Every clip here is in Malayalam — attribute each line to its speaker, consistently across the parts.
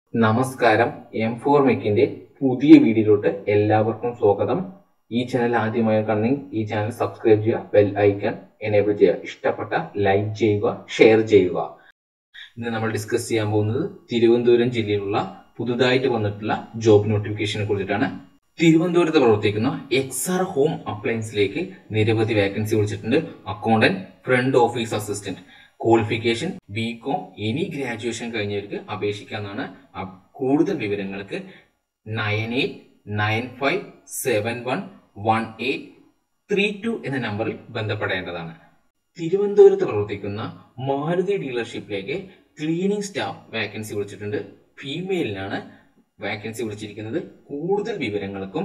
Speaker 1: നമസ്കാരം എം ഫോർ മെക്കിന്റെ പുതിയ വീഡിയോയിലോട്ട് എല്ലാവർക്കും സ്വാഗതം ഈ ചാനൽ ആദ്യമായി കാണണമെങ്കിൽ ഈ ചാനൽ സബ്സ്ക്രൈബ് ചെയ്യുക ബെൽ ഐക്കൺ എനേബിൾ ചെയ്യുക ഇഷ്ടപ്പെട്ട ലൈക്ക് ചെയ്യുക ഷെയർ ചെയ്യുക ഇന്ന് നമ്മൾ ഡിസ്കസ് ചെയ്യാൻ പോകുന്നത് തിരുവനന്തപുരം ജില്ലയിലുള്ള പുതുതായിട്ട് വന്നിട്ടുള്ള ജോബ് നോട്ടിഫിക്കേഷനെ കുറിച്ചിട്ടാണ് തിരുവനന്തപുരത്ത് പ്രവർത്തിക്കുന്ന എക്സ് ആർ ഹോം അപ്ലയൻസിലേക്ക് നിരവധി വേക്കൻസി വിളിച്ചിട്ടുണ്ട് accountant front office assistant qualification B com any graduation കഴിഞ്ഞവർക്ക് അപേക്ഷിക്കാവുന്നതാണ് അ- കൂടുതൽ വിവരങ്ങൾക്ക് nine eight nine five seven one one eight three two എന്ന നമ്പറിൽ ബന്ധപ്പെടേണ്ടതാണ് തിരുവനന്തപുരത്ത് പ്രവർത്തിക്കുന്ന മാരുതി ഡീലർഷിപ്പിലേക്ക് ക്ലീനിങ് സ്റ്റാഫ് വാക്കൻസി വിളിച്ചിട്ടുണ്ട് ഫീമെയിലിനാണ് വാക്കൻസി വിളിച്ചിരിക്കുന്നത് കൂടുതൽ വിവരങ്ങൾക്കും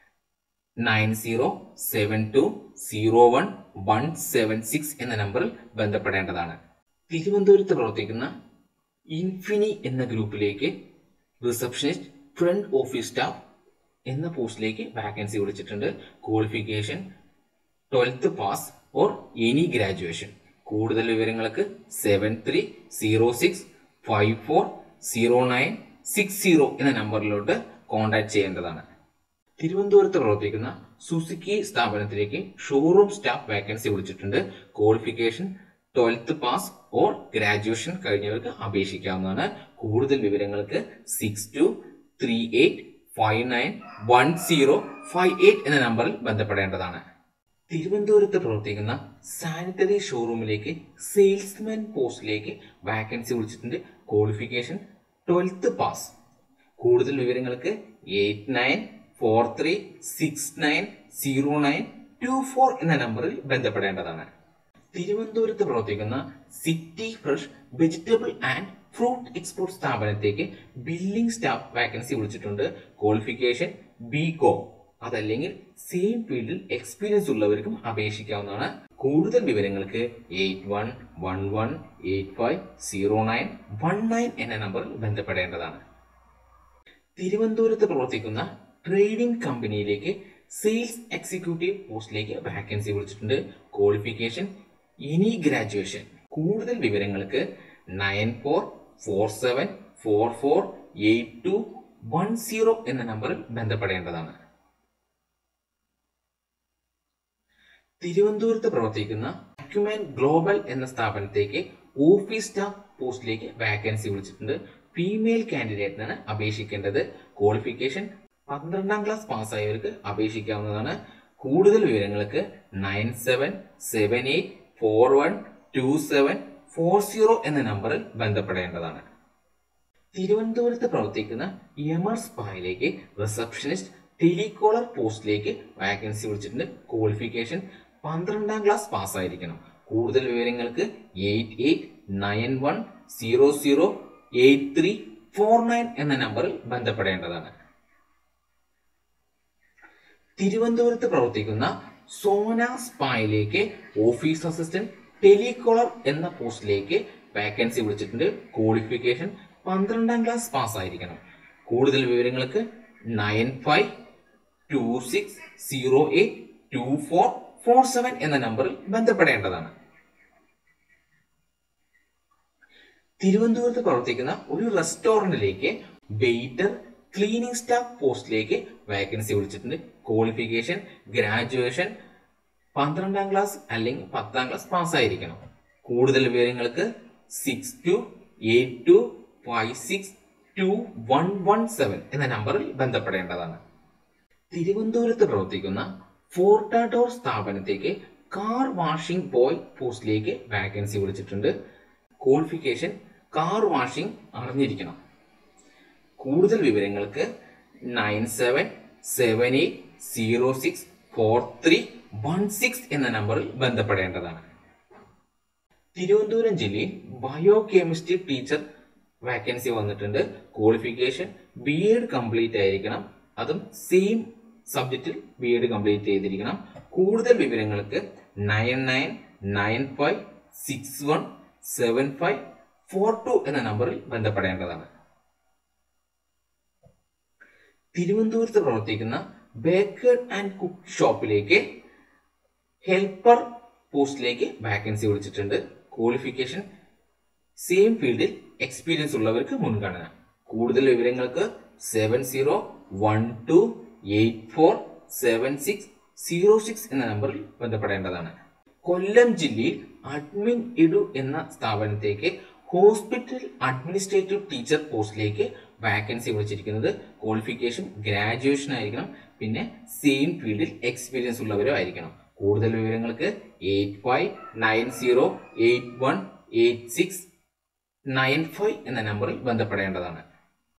Speaker 1: nine zero seven two zero one one seven six എന്ന നമ്പറിൽ ബന്ധപ്പെടേണ്ടതാണ് തിരുവനന്തപുരത്ത് പ്രവർത്തിക്കുന്ന ഇൻഫിനി എന്ന ഗ്രൂപ്പിലേക്ക് റിസപ്ഷനിസ്റ്റ് ഫ്രണ്ട് ഓഫീസ് സ്റ്റാഫ് എന്ന പോസ്റ്റിലേക്ക് വാക്കൻസി വിളിച്ചിട്ടുണ്ട് qualification twelfth pass or any graduation കൂടുതൽ വിവരങ്ങൾക്ക് seven three zero six five four zero nine six zero എന്ന നമ്പറിലോട്ട് കോൺടാക്ട് ചെയ്യേണ്ടതാണ് തിരുവനന്തപുരത്ത് പ്രവർത്തിക്കുന്ന സുസുക്കി സ്ഥാപനത്തിലേക്ക് ഷോറൂം സ്റ്റാഫ് വാക്കൻസി വിളിച്ചിട്ടുണ്ട് qualification twelfth pass or graduation കഴിഞ്ഞവർക്ക് അപേക്ഷിക്കാവുന്നതാണ് കൂടുതൽ വിവരങ്ങൾക്ക് six two three eight five nine one zero five eight എന്ന നമ്പറിൽ ബന്ധപ്പെടേണ്ടതാണ് തിരുവനന്തപുരത്ത് പ്രവർത്തിക്കുന്ന സാനിറ്ററി ഷോറൂമിലേക്ക് സെയിൽസ്മാൻ പോസ്റ്റിലേക്ക് വാക്കൻസി വിളിച്ചിട്ടുണ്ട് ക്വാളിഫിക്കേഷൻ ട്വൽത്ത് പാസ് കൂടുതൽ വിവരങ്ങൾക്ക് eight nine four three six nine zero nine two four എന്ന നമ്പറിൽ ബന്ധപ്പെടേണ്ടതാണ് തിരുവനന്തപുരത്ത് പ്രവർത്തിക്കുന്ന city fresh vegetable and fruit export സ്ഥാപനത്തേക്ക് ബില്ലിംഗ് സ്റ്റാഫ് വാക്കൻസി വിളിച്ചിട്ടുണ്ട് ക്വാളിഫിക്കേഷൻ ബി കോം അതല്ലെങ്കിൽ സെയിം ഫീൽഡിൽ എക്സ്പീരിയൻസ് ഉള്ളവർക്കും അപേക്ഷിക്കാവുന്നതാണ് കൂടുതൽ വിവരങ്ങൾക്ക് eight one one one eight five zero nine one nine എന്ന നമ്പറിൽ ബന്ധപ്പെടേണ്ടതാണ് തിരുവനന്തപുരത്ത് പ്രവർത്തിക്കുന്ന ട്രേഡിംഗ് കമ്പനിയിലേക്ക് സെയിൽസ് എക്സിക്യൂട്ടീവ് പോസ്റ്റിലേക്ക് വാക്കൻസി വിളിച്ചിട്ടുണ്ട് ക്വാളിഫിക്കേഷൻ എനി ഗ്രാജുവേഷൻ കൂടുതൽ വിവരങ്ങൾക്ക് nine four four seven four four eight to one zero എന്ന നമ്പറിൽ ബന്ധപ്പെടേണ്ടതാണ് തിരുവനന്തപുരത്ത് പ്രവർത്തിക്കുന്ന അക്യുമാൻ ഗ്ലോബൽ എന്ന സ്ഥാപനത്തേക്ക് ഓഫീസ് സ്റ്റാഫ് പോസ്റ്റിലേക്ക് വാക്കൻസി വിളിച്ചിട്ടുണ്ട് ഫീമെയിൽ കാൻഡിഡേറ്റിനാണ് അപേക്ഷിക്കേണ്ടത് ക്വാളിഫിക്കേഷൻ പന്ത്രണ്ടാം ക്ലാസ് പാസ്സായവർക്ക് അപേക്ഷിക്കാവുന്നതാണ് കൂടുതൽ വിവരങ്ങൾക്ക് nine seven seven eight four one two seven four zero എന്ന നമ്പറിൽ ബന്ധപ്പെടേണ്ടതാണ് തിരുവനന്തപുരത്ത് പ്രവർത്തിക്കുന്ന എമർസ് പായിലേക്ക് റിസപ്ഷനിസ്റ്റ് ടെലികോളർ പോസ്റ്റിലേക്ക് വാക്കൻസി വിളിച്ചിട്ടുണ്ട് ക്വാളിഫിക്കേഷൻ പന്ത്രണ്ടാം ക്ലാസ് പാസ്സായിരിക്കണം കൂടുതൽ വിവരങ്ങൾക്ക് eight eight nine one zero zero eight three four nine എന്ന നമ്പറിൽ ബന്ധപ്പെടേണ്ടതാണ് തിരുവനന്തപുരത്ത് പ്രവർത്തിക്കുന്ന സോന സ്പായിലേക്ക് ഓഫീസ് അസിസ്റ്റന്റ് ടെലികോളർ എന്ന പോസ്റ്റിലേക്ക് വാക്കൻസി വിളിച്ചിട്ടുണ്ട് ക്വാളിഫിക്കേഷൻ പന്ത്രണ്ടാം ക്ലാസ് പാസ്സായിരിക്കണം കൂടുതൽ വിവരങ്ങൾക്ക് nine five two six zero eight two four four seven എന്ന നമ്പറിൽ ബന്ധപ്പെടേണ്ടതാണ് തിരുവനന്തപുരത്ത് പ്രവർത്തിക്കുന്ന ഒരു റെസ്റ്റോറന്റിലേക്ക് വെയിറ്റർ ക്ലീനിങ് സ്റ്റാഫ് പോസ്റ്റിലേക്ക് വാക്കൻസി വിളിച്ചിട്ടുണ്ട് ക്വാളിഫിക്കേഷൻ ഗ്രാജുവേഷൻ പന്ത്രണ്ടാം ക്ലാസ് അല്ലെങ്കിൽ പത്താം ക്ലാസ് പാസ്സായിരിക്കണം കൂടുതൽ വിവരങ്ങൾക്ക് six two eight two five six two one one seven എന്ന നമ്പറിൽ ബന്ധപ്പെടേണ്ടതാണ് തിരുവനന്തപുരത്ത് പ്രവർത്തിക്കുന്ന ഫോർട്ടാഡോർ സ്ഥാപനത്തേക്ക് കാർ വാഷിംഗ് ബോയ് പോസ്റ്റിലേക്ക് വാക്കൻസി വിളിച്ചിട്ടുണ്ട് ക്വാളിഫിക്കേഷൻ കാർ വാഷിംഗ് അറിഞ്ഞിരിക്കണം കൂടുതൽ വിവരങ്ങൾക്ക് nine seven seven eight zero six four three one six എന്ന നമ്പറിൽ ബന്ധപ്പെടേണ്ടതാണ് തിരുവനന്തപുരം ജില്ലയിൽ ബയോ കെമിസ്ട്രി ടീച്ചർ വാക്കൻസി വന്നിട്ടുണ്ട് ക്വാളിഫിക്കേഷൻ ബി എഡ് കംപ്ലീറ്റ് ആയിരിക്കണം അതും സെയിം സബ്ജക്റ്റിൽ ബി എഡ് കംപ്ലീറ്റ് ചെയ്തിരിക്കണം കൂടുതൽ വിവരങ്ങൾക്ക് nine nine nine five six one seven five four two എന്ന നമ്പറിൽ ബന്ധപ്പെടേണ്ടതാണ് തിരുവനന്തപുരത്ത് പ്രവർത്തിക്കുന്ന ബേക്കേഡ് ആൻഡ് കുക്ക് ഷോപ്പിലേക്ക് ഹെൽപ്പർ പോസ്റ്റിലേക്ക് വാക്കൻസി വിളിച്ചിട്ടുണ്ട് ക്വാളിഫിക്കേഷൻ സെയിം ഫീൽഡിൽ എക്സ്പീരിയൻസ് ഉള്ളവർക്ക് മുൻഗണന കൂടുതൽ വിവരങ്ങൾക്ക് seven zero one two eight four seven six zero six എന്ന നമ്പറിൽ ബന്ധപ്പെടേണ്ടതാണ് കൊല്ലം ജില്ലയിൽ അഡ്മിൻ ഇഡു എന്ന സ്ഥാപനത്തേക്ക് ഹോസ്പിറ്റൽ അഡ്മിനിസ്ട്രേറ്റീവ് ടീച്ചർ പോസ്റ്റിലേക്ക് വാക്കൻസി വിളിച്ചിരിക്കുന്നത് ക്വാളിഫിക്കേഷൻ ഗ്രാജുവേഷൻ ആയിരിക്കണം പിന്നെ സെയിം ഫീൽഡിൽ എക്സ്പീരിയൻസ് ഉള്ളവരോ ആയിരിക്കണം കൂടുതൽ വിവരങ്ങൾക്ക് eight five nine zero eight one eight six nine five എന്ന നമ്പറിൽ ബന്ധപ്പെടേണ്ടതാണ്